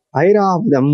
ஐராவதம்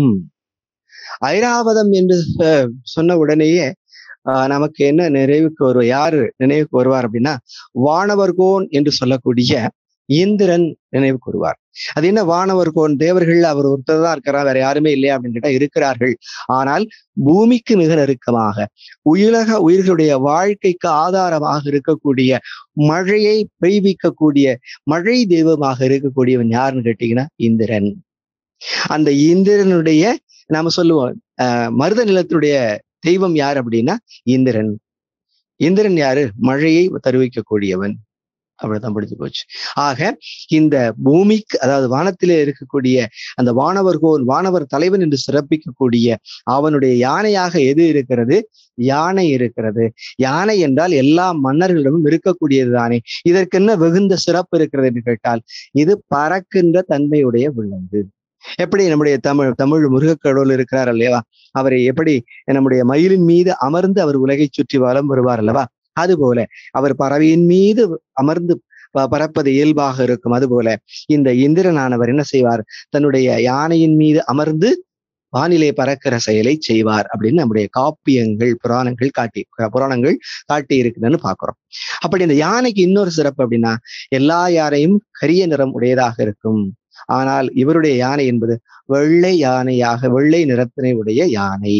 ஐராவதம் என்று அஹ், சொன்ன உடனேயே ஆஹ், நமக்கு என்ன நினைவுக்கு வருவார் யாரு நினைவுக்கு வருவார் அப்படின்னா வானவர்கோன் என்று சொல்லக்கூடிய இந்திரன் நினைவுக்கு வருவார் அது என்ன வானவர்கோன் தேவர்கள் அவர் ஒருத்தர் தான் இருக்கிறார் வேற யாருமே இல்லையா அப்படின்னு கேட்டா இருக்கிறார்கள் ஆனால் பூமிக்கு மிக நெருக்கமாக உலக உயிர்களுடைய வாழ்க்கைக்கு ஆதாரமாக இருக்கக்கூடிய மழையை பெய்விக்கக்கூடிய மழை தெய்வமாக இருக்கக்கூடியவன் யாருன்னு கேட்டீங்கன்னா இந்திரன் அந்த இந்திரனுடைய நாம சொல்லுவோம் அஹ், மருத நிலத்தினுடைய தெய்வம் யார் அப்படின்னா இந்திரன் இந்திரன் யாரு மழையை தருவிக்கக்கூடியவன் அவ்வளவுதான் முடிஞ்சு போச்சு ஆக இந்த பூமிக்கு அதாவது வானத்திலே இருக்கக்கூடிய அந்த வானவர்கோன் வானவர் தலைவன் என்று சிறப்பிக்கக்கூடிய அவனுடைய யானையாக எது இருக்கிறது யானை இருக்கிறது யானை என்றால் எல்லா மன்னர்களிடமும் இருக்கக்கூடியது தானே இதற்கு என்ன வெகுந்த சிறப்பு இருக்கிறது என்று கேட்டால் இது பறக்கின்ற தன்மையுடைய விலங்கு எப்படி நம்முடைய தமிழ் தமிழ் முருகக்கடவுள் இருக்கிறார் அல்லவா அவரை எப்படி நம்முடைய மயிலின் மீது அமர்ந்து அவர் உலகை சுற்றி வலம் வருவார் அல்லவா அதுபோல அவர் பறவையின் மீது அமர்ந்து ப- பறப்பது இயல்பாக இருக்கும் அதுபோல இந்த இந்திரனானவர் என்ன செய்வார் தன்னுடைய யானையின் மீது அமர்ந்து வானிலை பறக்கிற செயலை செய்வார் அப்படின்னு நம்முடைய காப்பியங்கள் புராணங்கள் காட்டி புராணங்கள் காட்டி இருக்குதுன்னு பாக்குறோம் அப்படி இந்த யானைக்கு இன்னொரு சிறப்பு அப்படின்னா எல்லா யானையும் கரிய நிறம் உடையதாக இருக்கும் ஆனால் இவருடைய யானை என்பது வெள்ளை யானையாக வெள்ளை நிறத்தினை உடைய யானை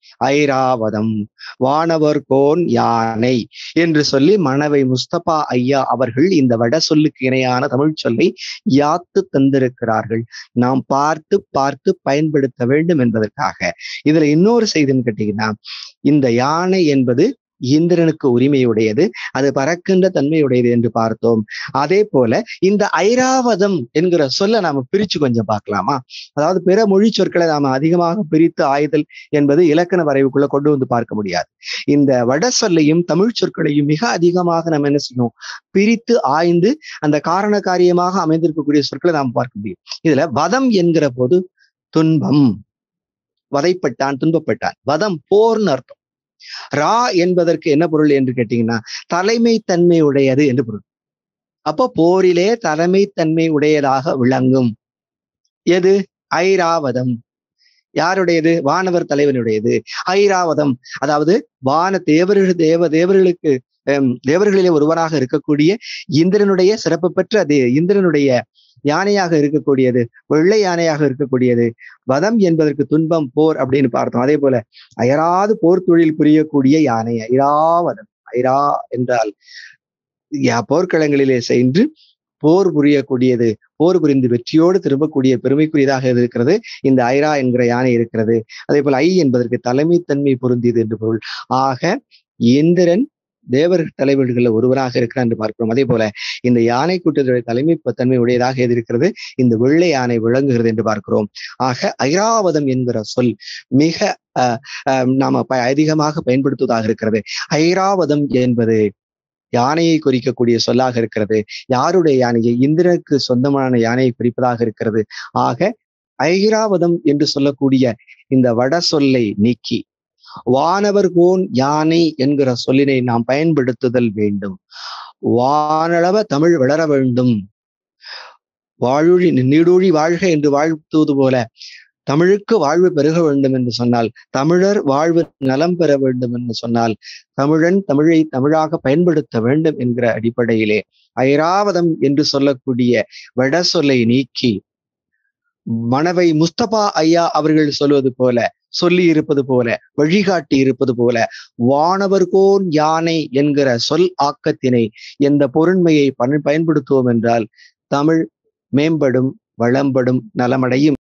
ஐராவதம் வானவர் கோன் யானை என்று சொல்லி மணவை முஸ்தபா ஐயா அவர்கள் இந்த வட சொல்லுக்கு இணையான தமிழ் சொல்லை யாத்து தந்திருக்கிறார்கள் நாம் பார்த்து பார்த்து பயன்படுத்த வேண்டும் என்பதற்காக இதுல இன்னொரு செய்தின்னு கேட்டீங்கன்னா இந்த யானை என்பது இந்திரனுக்கு உரிமையுடையது அது பறக்கின்ற தன்மையுடையது என்று பார்த்தோம் அதே போல இந்த ஐராவதம் என்கிற சொல்ல நாம பிரிச்சு கொஞ்சம் பார்க்கலாமா அதாவது பிற மொழி சொற்களை நாம அதிகமாக பிரித்து ஆய்தல் என்பது இலக்கண வரைவுக்குள்ள கொண்டு வந்து பார்க்க முடியாது இந்த வட சொல்லையும் தமிழ் சொற்களையும் மிக அதிகமாக நம்ம என்ன செய்யணும் பிரித்து ஆய்ந்து அந்த காரண காரியமாக அமைந்திருக்கக்கூடிய சொற்களை நாம் பார்க்க முடியும் இதுல வதம் என்கிற போது துன்பம் வதைப்பட்டான் துன்பப்பட்டான் வதம் போர்னு அர்த்தம் ரா என்பதற்கு என்ன பொருள் என்று கேட்டீங்கன்னா தலைமை தன்மை உடையது என்று பொருள் அப்போ போரிலே தலைமை தன்மை உடையதாக விளங்கும் எது ஐராவதம் யாருடையது வானவர் தலைவனுடையது ஐராவதம் அதாவது வான தேவர்கள் தேவ தேவர்களுக்கு ஹம், தேவர்களிலே ஒருவராக இருக்கக்கூடிய இந்திரனுடைய சிறப்பு பெற்ற அது இந்திரனுடைய யானையாக இருக்கக்கூடியது வெள்ளை யானையாக இருக்கக்கூடியது வதம் என்பதற்கு துன்பம் போர் அப்படின்னு பார்த்தோம் அதே போல அயராது போர் தொழில் புரியக்கூடிய யானை ஐராவதம் ஐரா என்றால் யா- போர்க்களங்களிலே சென்று போர் புரியக்கூடியது போர் புரிந்து வெற்றியோடு திரும்பக்கூடிய பெருமைக்குரியதாக இது இருக்கிறது இந்த ஐரா என்கிற யானை இருக்கிறது அதே போல ஐ என்பதற்கு தலைமைத்தன்மை பொருந்தியது என்று பொருள் ஆக இந்திரன் தேவர் தலைவர்களில் ஒருவராக இருக்கிறார் என்று பார்க்கிறோம் அதே போல இந்த யானை கூட்டத்துடைய தலைமை தன்மை உடையதாக எது இருக்கிறது இந்த வெள்ளை யானை விளங்குகிறது என்று பார்க்கிறோம் ஆக ஐராவதம் என்கிற சொல் மிக அஹ், அஹ், நாம ப- அதிகமாக பயன்படுத்துவதாக இருக்கிறது ஐராவதம் என்பது யானையை குறிக்கக்கூடிய சொல்லாக இருக்கிறது யாருடைய யானையை இந்திரனுக்கு சொந்தமான யானையை குறிப்பதாக இருக்கிறது ஆக ஐராவதம் என்று சொல்லக்கூடிய இந்த வட சொல்லை நீக்கி வானவர் கோன் யானை என்கிற சொல்லினை நாம் பயன்படுத்துதல் வேண்டும் வானளவ தமிழ் வளர வேண்டும் வாழொழி நீடூழி வாழ்க என்று வாழ்த்துவது போல தமிழுக்கு வாழ்வு பெருக வேண்டும் என்று சொன்னால் தமிழர் வாழ்வு நலம் பெற வேண்டும் என்று சொன்னால் தமிழன் தமிழை தமிழாக பயன்படுத்த வேண்டும் என்கிற அடிப்படையிலே ஐராவதம் என்று சொல்லக்கூடிய வட சொல்லை நீக்கி மணவை முஸ்தபா ஐயா அவர்கள் சொல்வது போல சொல்லி இருப்பது போல வழிகாட்டி இருப்பது போல வானவர்கோன் யானை என்கிற சொல் ஆக்கத்தினை எந்த பொருண்மையை பயன்படுத்துவோம் என்றால் தமிழ் மேம்படும் வளம்படும் நலமடையும்